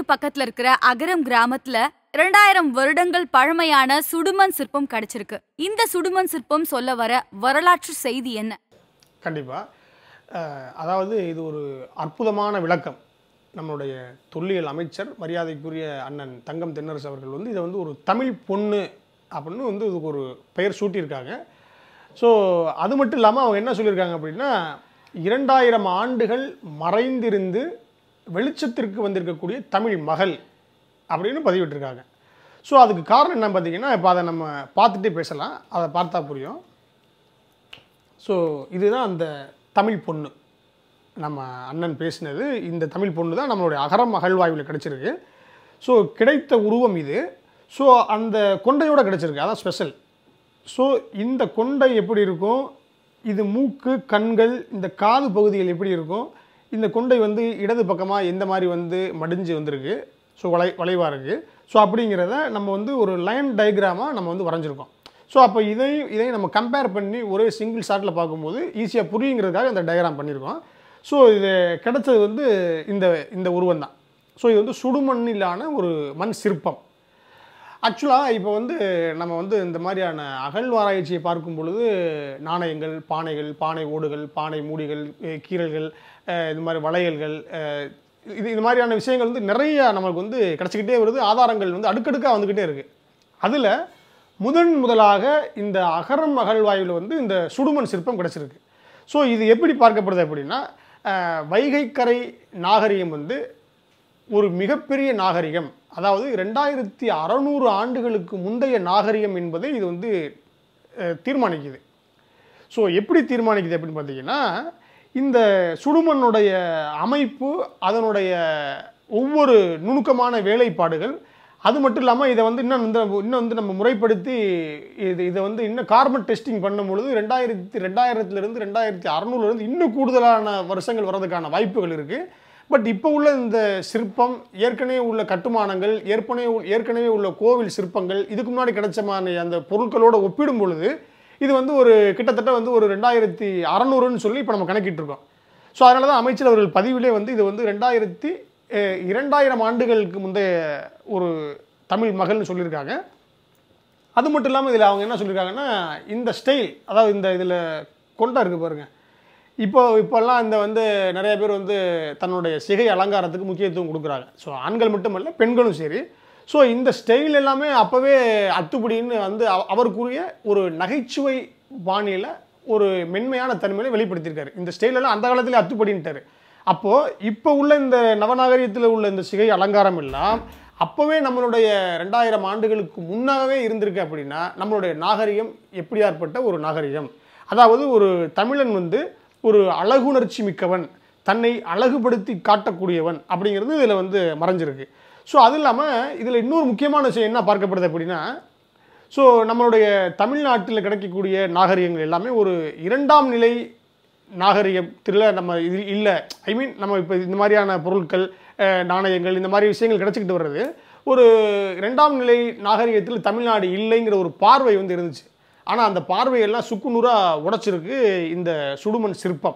பக்கத்துல இருக்கிற அகரம் கிராமத்துல இரண்டாயிரம் வருடங்கள் பழமையான சுடுமண் சிற்பம் கிடைச்சிருக்கு இந்த சுடுமண் சிற்பம் சொல்ல வர வரலாற்று செய்தி என்ன கண்டிப்பாக அதாவது இது ஒரு அற்புதமான விளக்கம் நம்மளுடைய தொல்லியல் அமைச்சர் மரியாதைக்குரிய அண்ணன் தங்கம் தென்னரசு அவர்கள் வந்து இதை வந்து ஒரு தமிழ் பொண்ணு அப்படின்னு வந்து இதுக்கு ஒரு பெயர் சூட்டியிருக்காங்க ஸோ அது மட்டும் இல்லாமல் அவங்க என்ன சொல்லியிருக்காங்க அப்படின்னா இரண்டாயிரம் ஆண்டுகள் மறைந்திருந்து வெளிச்சத்திற்கு வந்திருக்கக்கூடிய தமிழ் மகள் அப்படின்னு பதிவிட்டிருக்காங்க ஸோ அதுக்கு காரணம் என்ன பார்த்தீங்கன்னா இப்போ அதை நம்ம பார்த்துட்டே பேசலாம் அதை பார்த்தா புரியும் ஸோ இதுதான் அந்த தமிழ் பொண்ணு நம்ம அண்ணன் பேசினது இந்த தமிழ் பொண்ணு தான் நம்மளுடைய அகரம் அகழ்வாய்வில் கிடச்சிருக்கு ஸோ கிடைத்த உருவம் இது ஸோ அந்த கொண்டையோட கிடச்சிருக்கு அதான் ஸ்பெஷல் ஸோ இந்த கொண்டை எப்படி இருக்கும் இது மூக்கு கண்கள் இந்த காது பகுதிகள் எப்படி இருக்கும் இந்த கொண்டை வந்து இடது பக்கமாக எந்த மாதிரி வந்து மடிஞ்சு வந்திருக்கு ஸோ வளை வளைவாக இருக்குது ஸோ அப்படிங்கிறத நம்ம வந்து ஒரு லைன் டயக்ராமாக நம்ம வந்து வரைஞ்சிருக்கோம் ஸோ அப்போ இதை இதை நம்ம கம்பேர் பண்ணி ஒரே சிங்கிள் ஷாட்டில் பார்க்கும்போது ஈஸியாக புரியுங்கிறதுக்காக இந்த டயக்ராம் பண்ணியிருக்கோம் ஸோ இது கிடைச்சது வந்து இந்த இந்த உருவம் தான் ஸோ இது வந்து சுடுமண்ணிலான ஒரு மண் சிற்பம் ஆக்சுவலாக இப்போ வந்து நம்ம வந்து இந்த மாதிரியான அகழ்வாராய்ச்சியை பார்க்கும் பொழுது நாணயங்கள் பானைகள் பானை ஓடுகள் பானை மூடிகள் அஹ் கீறல்கள் அஹ் இது மாதிரி வளையல்கள் அஹ் இது இது மாதிரியான விஷயங்கள் வந்து நிறைய நமக்கு வந்து கிடச்சிக்கிட்டே வருது ஆதாரங்கள் வந்து அடுக்கடுக்காக வந்துக்கிட்டே இருக்குது அதில் முதன் முதலாக இந்த அகரம் அகழ்வாய்வில் வந்து இந்த சுடுமண் சிற்பம் கிடச்சிருக்கு ஸோ இது எப்படி பார்க்கப்படுது அப்படின்னா அஹ் வைகைக்கரை நாகரிகம் வந்து ஒரு மிகப்பெரிய நாகரிகம் அதாவது ரெண்டாயிரத்தி அறநூறு ஆண்டுகளுக்கு முந்தைய நாகரிகம் என்பதை இது வந்து அஹ், தீர்மானிக்குது ஸோ எப்படி தீர்மானிக்குது அப்படின்னு பார்த்தீங்கன்னா இந்த சுடுமண்ணுடைய அமைப்பு அதனுடைய ஒவ்வொரு நுணுக்கமான வேலைப்பாடுகள் அது மட்டும் இல்லாமல் இதை வந்து இன்னும் வந்து இன்னும் வந்து நம்ம முறைப்படுத்தி இது இதை வந்து இன்னும் கார்பன் டெஸ்டிங் பண்ணும் பொழுது ரெண்டாயிரத்தி ரெண்டாயிரத்துலேருந்து ரெண்டாயிரத்தி அறநூறுலேருந்து இன்னும் கூடுதலான வருஷங்கள் வர்றதுக்கான வாய்ப்புகள் இருக்குது பட் இப்போ உள்ள இந்த சிற்பம் ஏற்கனவே உள்ள கட்டுமானங்கள் ஏற்கனவே உள்- ஏற்கனவே உள்ள கோவில் சிற்பங்கள் இதுக்கு முன்னாடி கிடைச்சமான அந்த பொருட்களோட ஒப்பிடும் பொழுது இது வந்து ஒரு கிட்டத்தட்ட வந்து ஒரு ரெண்டாயிரத்தி அறநூறுன்னு சொல்லி இப்போ நம்ம கணக்கிட்டு இருக்கோம் ஸோ அதனால தான் அமைச்சர் அவர்கள் பதிவிலே வந்து இது வந்து ரெண்டாயிரத்தி அஹ், இரண்டாயிரம் ஆண்டுகளுக்கு முந்தைய ஒரு தமிழ் மகள்னு சொல்லியிருக்காங்க அது மட்டும் இல்லாமல் இதில் அவங்க என்ன சொல்லியிருக்காங்கன்னா இந்த ஸ்டைல் அதாவது இந்த இதில் கொண்டா இருக்குது பாருங்க இப்போ இப்போல்லாம் இந்த வந்து நிறைய பேர் வந்து தன்னுடைய சிகை அலங்காரத்துக்கு முக்கியத்துவம் கொடுக்குறாங்க ஸோ ஆண்கள் மட்டுமல்ல பெண்களும் சரி ஸோ இந்த ஸ்டைல் எல்லாமே அப்போவே அத்துப்படின்னு வந்து அவ- அவருக்குரிய ஒரு நகைச்சுவை பாணியில் ஒரு மென்மையான தன்மையில வெளிப்படுத்தியிருக்காரு இந்த ஸ்டைல் எல்லாம் அந்த காலத்திலே அத்துப்படின்ட்டாரு அப்போது இப்போ உள்ள இந்த நவநாகரிகத்தில் உள்ள இந்த சிகை அலங்காரம் எல்லாம் அப்போவே நம்மளுடைய ரெண்டாயிரம் ஆண்டுகளுக்கு முன்னாகவே இருந்திருக்கு அப்படின்னா நம்மளுடைய நாகரிகம் எப்படியாற்பட்ட ஒரு நாகரிகம் அதாவது ஒரு தமிழன் வந்து ஒரு அழகுணர்ச்சி மிக்கவன் தன்னை அழகுபடுத்தி காட்டக்கூடியவன் அப்படிங்கிறது இதில் வந்து மறைஞ்சிருக்கு ஸோ அது இல்லாமல் இதில் இன்னொரு முக்கியமான விஷயம் என்ன பார்க்கப்படுது அப்படின்னா ஸோ நம்மளுடைய தமிழ்நாட்டில் கிடைக்கக்கூடிய நாகரிகங்கள் எல்லாமே ஒரு இரண்டாம் நிலை நாகரிகத்தில் நம்ம இது இல்லை ஐ மீன் நம்ம இப்போ இந்த மாதிரியான பொருட்கள் அஹ், நாணயங்கள் இந்த மாதிரி விஷயங்கள் கிடச்சிக்கிட்டு வர்றது ஒரு இரண்டாம் நிலை நாகரிகத்தில் தமிழ்நாடு இல்லைங்கிற ஒரு பார்வை வந்து இருந்துச்சு ஆனால் அந்த பார்வையெல்லாம் சுக்குநூறாக உடைச்சிருக்கு இந்த சுடுமண் சிற்பம்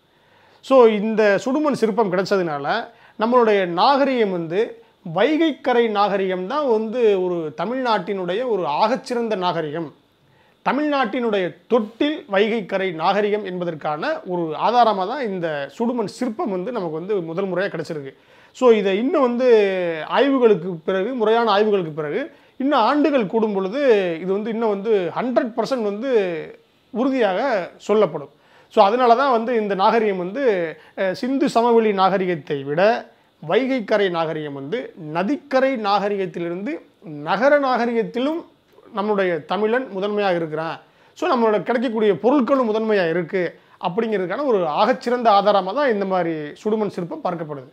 ஸோ இந்த சுடுமண் சிற்பம் கிடைச்சதுனால நம்மளுடைய நாகரிகம் வந்து வைகைக்கரை நாகரிகம் தான் வந்து ஒரு தமிழ்நாட்டினுடைய ஒரு ஆகச்சிறந்த நாகரிகம் தமிழ்நாட்டினுடைய தொட்டில் வைகைக்கரை நாகரிகம் என்பதற்கான ஒரு ஆதாரமாக தான் இந்த சுடுமண் சிற்பம் வந்து நமக்கு வந்து முதல் முறையாக கிடச்சிருக்கு ஸோ இதை இன்னும் வந்து ஆய்வுகளுக்கு பிறகு முறையான ஆய்வுகளுக்கு பிறகு இன்னும் ஆண்டுகள் கூடும் பொழுது இது வந்து இன்னும் வந்து ஹண்ட்ரட் பர்சன்ட் வந்து உறுதியாக சொல்லப்படும் ஸோ அதனால தான் வந்து இந்த நாகரிகம் வந்து அஹ், சிந்து சமவெளி நாகரிகத்தை விட வைகைக்கரை நாகரிகம் வந்து நதிக்கரை நாகரிகத்திலிருந்து நகர நாகரிகத்திலும் நம்மளுடைய தமிழன் முதன்மையாக இருக்கிறான் ஸோ நம்மளோட கிடைக்கக்கூடிய பொருட்களும் முதன்மையாக இருக்குது அப்படிங்கிறதுக்கான ஒரு ஆகச்சிறந்த ஆதாரமாக தான் இந்த மாதிரி சுடுமண் சிற்பம் பார்க்கப்படுது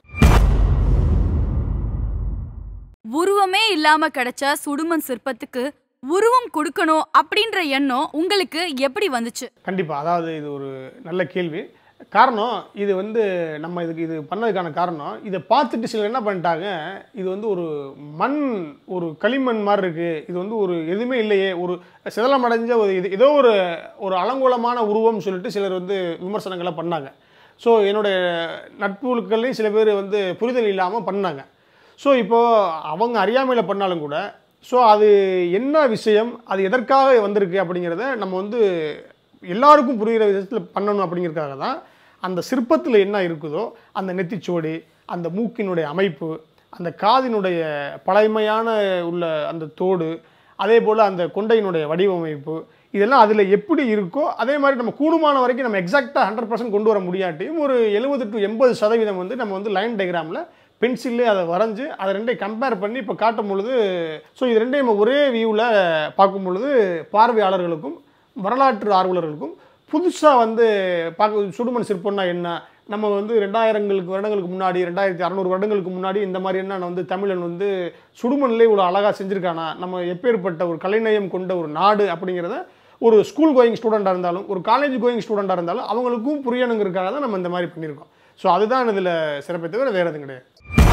உருவமே இல்லாம கிடைச்ச சுடுமண் சிற்பத்துக்கு உருவம் கொடுக்கணும் அப்படின்ற எண்ணம் உங்களுக்கு எப்படி வந்துச்சு கண்டிப்பாக அதாவது இது ஒரு நல்ல கேள்வி காரணம் இது வந்து நம்ம இதுக்கு இது பண்ணதுக்கான காரணம் இதை பார்த்துட்டு சிலர் என்ன பண்ணிட்டாங்க இது வந்து ஒரு மண் ஒரு களிமண் மாதிரி இருக்குது இது வந்து ஒரு எதுவுமே இல்லையே ஒரு சிதலமடைஞ்ச ஒரு இது ஏதோ ஒரு ஒரு அலங்கோலமான உருவம்னு சொல்லிட்டு சிலர் வந்து விமர்சனங்களை பண்ணாங்க ஸோ என்னுடைய நட்புகளையும் சில பேர் வந்து புரிதல் இல்லாமல் பண்ணாங்க ஸோ இப்போது அவங்க அறியாமையில் பண்ணாலும் கூட ஸோ அது என்ன விஷயம் அது எதற்காக வந்திருக்கு அப்படிங்கிறத நம்ம வந்து எல்லாருக்கும் புரிகிற விதத்தில் பண்ணணும் அப்படிங்கிறதுக்காக தான் அந்த சிற்பத்தில் என்ன இருக்குதோ அந்த நெத்திச்சுவடி அந்த மூக்கினுடைய அமைப்பு அந்த காதினுடைய பழமையான உள்ள அந்த தோடு அதே போல் அந்த கொண்டையினுடைய வடிவமைப்பு இதெல்லாம் அதில் எப்படி இருக்கோ அதே மாதிரி நம்ம கூடுமான வரைக்கும் நம்ம எக்ஸாக்டாக ஹண்ட்ரட் பர்சன்ட் கொண்டு வர முடியாட்டியும் ஒரு எழுபது டு எண்பது சதவீதம் வந்து நம்ம வந்து லைன் டயக்ராமில் பென்சில்லே அதை வரைஞ்சு அதை ரெண்டையும் கம்பேர் பண்ணி இப்போ காட்டும் பொழுது ஸோ இது ரெண்டையும் நம்ம ஒரே வியூவில் பார்க்கும் பொழுது பார்வையாளர்களுக்கும் வரலாற்று ஆர்வலர்களுக்கும் புதுசாக வந்து பார்க்க சுடுமண் சிற்பம்னா என்ன நம்ம வந்து ரெண்டாயிரங்களுக்கு வருடங்களுக்கு முன்னாடி ரெண்டாயிரத்தி அறநூறு வருடங்களுக்கு முன்னாடி இந்த மாதிரி என்ன வந்து தமிழன் வந்து சுடுமண்ணிலே இவ்வளோ அழகாக செஞ்சுருக்கானா நம்ம எப்பேற்பட்ட ஒரு கலைநயம் கொண்ட ஒரு நாடு அப்படிங்கிறத ஒரு ஸ்கூல் கோயிங் ஸ்டூடெண்ட்டாக இருந்தாலும் ஒரு காலேஜ் கோயிங் ஸ்டூடெண்ட்டாக இருந்தாலும் அவங்களுக்கும் புரியணுங்கிறதுக்காக தான் நம்ம இந்த மாதிரி பண்ணியிருக்கோம் ஸோ அதுதான் இதில் சிறப்பை தவிர வேறு எதுவும் கிடையாது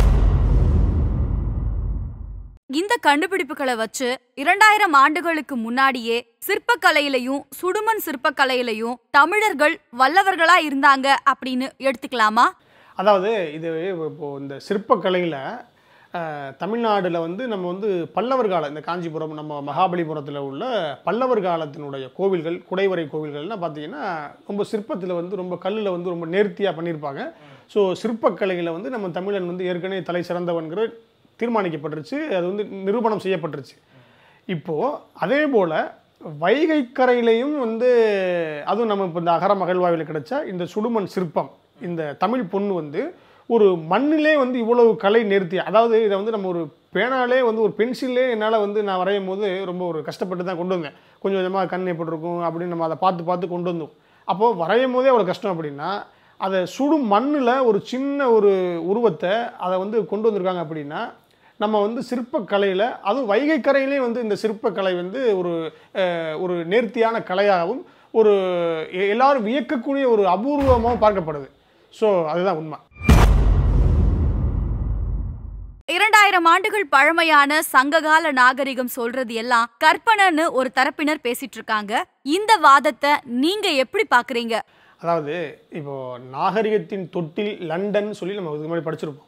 இந்த கண்டுபிடிப்புகளை வச்சு இரண்டாயிரம் ஆண்டுகளுக்கு முன்னாடியே சிற்பக்கலையிலையும் சுடுமண் சிற்பக்கலையிலையும் தமிழர்கள் வல்லவர்களா இருந்தாங்க அப்படின்னு எடுத்துக்கலாமா அதாவது இது இப்போது இந்த சிற்பக்கலையில் தமிழ்நாடுல வந்து நம்ம வந்து பல்லவர் காலம் இந்த காஞ்சிபுரம் நம்ம மகாபலிபுரத்தில் உள்ள பல்லவர் காலத்தினுடைய கோவில்கள் குடைவரை கோவில்கள்லாம் பார்த்தீங்கன்னா ரொம்ப சிற்பத்தில் வந்து ரொம்ப கல்லில் வந்து ரொம்ப நேர்த்தியாக பண்ணியிருப்பாங்க ஸோ சிற்பக்கலையில் வந்து நம்ம தமிழன் வந்து ஏற்கனவே தலை சிறந்தவன்கிற தீர்மானிக்கப்பட்டுருச்சு அது வந்து நிரூபணம் செய்யப்பட்டுருச்சு இப்போது அதே போல் வைகை கரையிலையும் வந்து அதுவும் நம்ம இப்போ இந்த அகர மகிழ்வாவில் கிடைச்ச இந்த சுடுமண் சிற்பம் இந்த தமிழ் பொண்ணு வந்து ஒரு மண்ணிலே வந்து இவ்வளவு கலை நேர்த்தி அதாவது இதை வந்து நம்ம ஒரு பேனாலே வந்து ஒரு பென்சிலே என்னால் வந்து நான் வரையும் போது ரொம்ப ஒரு கஷ்டப்பட்டு தான் கொண்டு வந்தேன் கொஞ்சம் கொஞ்சமாக கண் எப்படி இருக்கும் அப்படின்னு நம்ம அதை பார்த்து பார்த்து கொண்டு வந்தோம் அப்போது வரையும் போதே அவ்வளோ கஷ்டம் அப்படின்னா அதை சுடு மண்ணில் ஒரு சின்ன ஒரு உருவத்தை அதை வந்து கொண்டு வந்திருக்காங்க அப்படின்னா நம்ம வந்து சிற்பக்கலையில் அதுவும் வைகை கரையிலே வந்து இந்த சிற்பக்கலை வந்து ஒரு அஹ், ஒரு நேர்த்தியான கலையாகவும் ஒரு எ- எல்லாரும் வியக்கக்கூடிய ஒரு அபூர்வமாகவும் பார்க்கப்படுது ஸோ அதுதான் உண்மை இரண்டாயிரம் ஆண்டுகள் பழமையான சங்ககால நாகரிகம் சொல்றது எல்லாம் கற்பனைன்னு ஒரு தரப்பினர் பேசிட்டு இருக்காங்க இந்த வாதத்தை நீங்க எப்படி பாக்குறீங்க அதாவது இப்போ நாகரிகத்தின் தொட்டில் லண்டன் சொல்லி நம்ம இதுக்கு முன்னாடி படிச்சிருப்போம்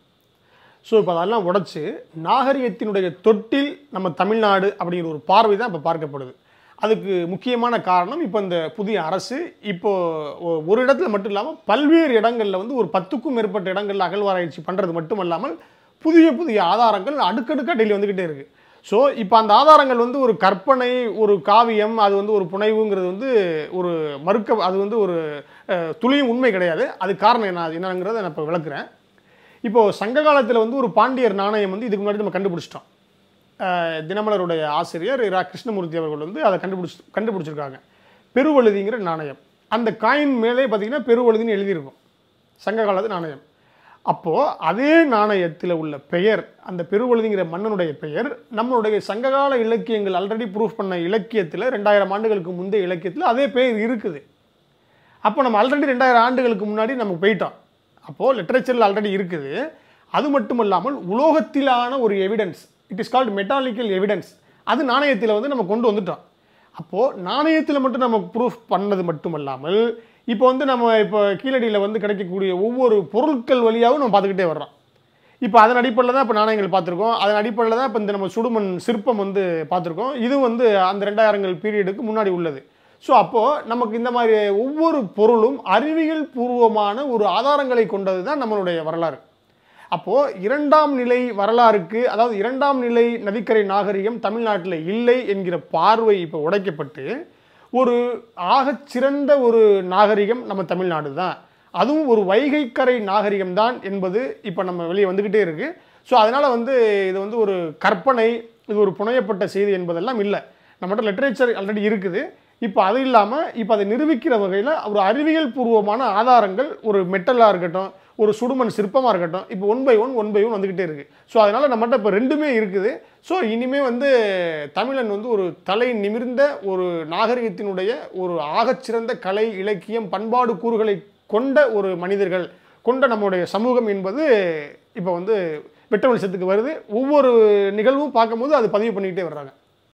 ஸோ இப்போ அதெல்லாம் உடைச்சு நாகரிகத்தினுடைய தொட்டில் நம்ம தமிழ்நாடு அப்படிங்கிற ஒரு பார்வை தான் இப்போ பார்க்கப்படுது அதுக்கு முக்கியமான காரணம் இப்போ இந்த புதிய அரசு இப்போ ஒ- ஒரு இடத்துல மட்டும் இல்லாமல் பல்வேறு இடங்களில் வந்து ஒரு பத்துக்கும் மேற்பட்ட இடங்களில் அகழ்வாராய்ச்சி பண்ணுறது மட்டுமல்லாமல் புதிய புதிய ஆதாரங்கள் அடுக்கடுக்காக டெய்லி வந்துக்கிட்டே இருக்குது ஸோ இப்போ அந்த ஆதாரங்கள் வந்து ஒரு கற்பனை ஒரு காவியம் அது வந்து ஒரு புனைவுங்கிறது வந்து ஒரு மறுக்க அது வந்து ஒரு அஹ், துளியும் உண்மை கிடையாது அது காரணம் என்ன அது என்னங்கிறத நான் இப்போ விளக்குறேன் இப்போது சங்க காலத்தில் வந்து ஒரு பாண்டியர் நாணயம் வந்து இதுக்கு முன்னாடி நம்ம கண்டுபிடிச்சிட்டோம் அஹ், தினமலருடைய ஆசிரியர் இரா கிருஷ்ணமூர்த்தி அவர்கள் வந்து அதை கண்டுபிடிச்சி கண்டுபிடிச்சிருக்காங்க பெருவழுதிங்கிற நாணயம் அந்த காயின் மேலே பார்த்தீங்கன்னா பெருவழுதின்னு எழுதியிருக்கும் சங்க காலத்து நாணயம் அப்போது அதே நாணயத்தில் உள்ள பெயர் அந்த பெருவழுதிங்கிற மன்னனுடைய பெயர் நம்மளுடைய சங்ககால இலக்கியங்கள் ஆல்ரெடி ப்ரூஃப் பண்ண இலக்கியத்தில் ரெண்டாயிரம் ஆண்டுகளுக்கு முந்தைய இலக்கியத்தில் அதே பெயர் இருக்குது அப்போ நம்ம ஆல்ரெடி ரெண்டாயிரம் ஆண்டுகளுக்கு முன்னாடி நம்ம போயிட்டோம் அப்போது லிட்ரேச்சரில் ஆல்ரெடி இருக்குது அது மட்டும் இல்லாமல் உலோகத்திலான ஒரு evidence it is called metallical evidence அது நாணயத்தில் வந்து நம்ம கொண்டு வந்துட்டோம் அப்போது நாணயத்தில் மட்டும் நம்ம ப்ரூஃப் பண்ணது மட்டுமல்லாமல் இப்போ வந்து நம்ம இப்போ கீழடியில் வந்து கிடைக்கக்கூடிய ஒவ்வொரு பொருட்கள் வழியாகவும் நம்ம பார்த்துக்கிட்டே வர்றோம் இப்போ அதன் அடிப்படையில் தான் இப்போ நாணயங்கள் பார்த்துருக்கோம் அதன் அடிப்படையில் தான் இப்போ இந்த நம்ம சுடுமண் சிற்பம் வந்து பார்த்துருக்கோம் இது வந்து அந்த ரெண்டாயிரங்கள் பீரியடுக்கு முன்னாடி உள்ளது ஸோ அப்போது நமக்கு இந்த மாதிரி ஒவ்வொரு பொருளும் அறிவியல் பூர்வமான ஒரு ஆதாரங்களை கொண்டது தான் நம்மளுடைய வரலாறு அப்போது இரண்டாம் நிலை வரலாறுக்கு அதாவது இரண்டாம் நிலை நதிக்கரை நாகரிகம் தமிழ்நாட்டில் இல்லை என்கிற பார்வை இப்போ உடைக்கப்பட்டு ஒரு ஆகச் சிறந்த ஒரு நாகரிகம் நம்ம தமிழ்நாடு தான் அதுவும் ஒரு வைகைக்கரை நாகரிகம் தான் என்பது இப்போ நம்ம வெளியே வந்துக்கிட்டே இருக்கு ஸோ அதனால் வந்து இது வந்து ஒரு கற்பனை இது ஒரு புனையப்பட்ட செய்தி என்பதெல்லாம் இல்லை நம்மகிட்ட லிட்ரேச்சர் ஆல்ரெடி இருக்குது இப்போ அது இல்லாமல் இப்போ அதை நிரூபிக்கிற வகையில் ஒரு அறிவியல் பூர்வமான ஆதாரங்கள் ஒரு மெட்டலாக இருக்கட்டும் ஒரு சுடுமண் சிற்பமாக இருக்கட்டும் இப்போ one by one one by one வந்துக்கிட்டே இருக்குது ஸோ அதனால் நம்மகிட்ட இப்போ ரெண்டுமே இருக்குது ஸோ இனிமே வந்து தமிழன் வந்து ஒரு தலை நிமிர்ந்த ஒரு நாகரிகத்தினுடைய ஒரு ஆகச்சிறந்த கலை இலக்கியம் பண்பாடு கூறுகளை கொண்ட ஒரு மனிதர்கள் கொண்ட நம்முடைய சமூகம் என்பது இப்போ வந்து வெட்ட வெளிச்சத்துக்கு வருது ஒவ்வொரு நிகழ்வும் பார்க்கும்போது அது பதிவு பண்ணிக்கிட்டே வர்றாங்க